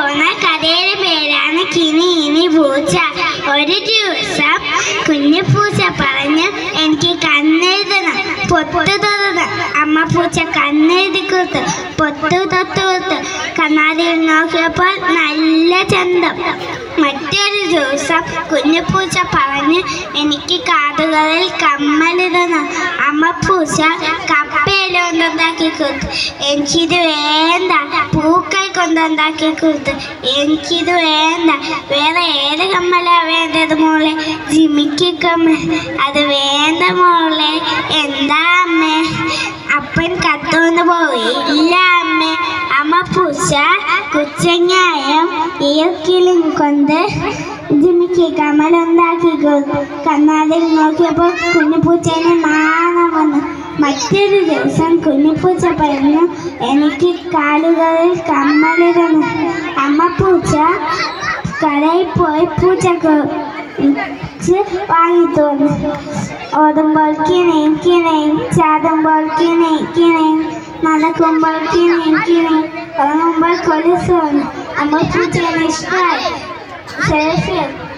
പോകുന്ന കഥയുടെ പേരാണ് കിനി ഇനി പൂച്ച ഒരു ദിവസം കുഞ്ഞു പൂച്ച പറഞ്ഞു എനിക്ക് കണ്ണെഴുതണം പൊത്ത് തൊടുന്നു അമ്മ പൂച്ച കണ്ണെഴുതി കൊടുത്തു പൊത്ത് തൊട്ട് കൊടുത്തു കണ്ണാടിയിൽ നോക്കിയപ്പോൾ നല്ല ചന്തം മറ്റൊരു ദിവസം കുഞ്ഞു പൂച്ച പറഞ്ഞു എനിക്ക് കാതുകളിൽ കമ്മലിടണം അമ്മ പൂച്ച കപ്പയില കൊണ്ടുണ്ടാക്കി കൊടുത്തു എനിക്കിത് വേണ്ട പൂക്കൾ കൊണ്ടുണ്ടാക്കി കൊടുത്തു എനിക്കിത് വേണ്ട വേറെ ഏത് കമ്മലാ വേണ്ടത് മോളെ ജിമിക്ക് കമ്മൽ അത് വേണ്ട മോളെ എന്താ അമ്മേ അപ്പൻ കത്തോന്ന് പോയി ഇല്ല അമ്മേ അമ്മ പൂച്ച കുച്ചങ്ങായം ഈർക്കിലും കൊണ്ട് ജിമിക്ക് കമലുണ്ടാക്കി കൊടുത്തു കണ്ണാടിൽ നോക്കിയപ്പോൾ കുഞ്ഞുപൂച്ചേനെ നാണം വന്നു മറ്റൊരു ദിവസം കുഞ്ഞുപൂച്ച പറഞ്ഞു എനിക്ക് കാലുകളിൽ കമ്മലിടണം അമ്മ പൂച്ച കടയിൽ പോയി പൂച്ചക്ക് വാങ്ങിത്തു വന്നു ഓടുമ്പോൾ കിണയും കിണയും ചാടുമ്പോൾ കിണയും കിണയും നടക്കുമ്പോൾ കിണയും കിണയും ഉറങ്ങുമ്പോൾ കൊലുസ് വന്നു അമ്മ പൂച്ചേനെ ഇഷ്ടമായി ശരി ശരി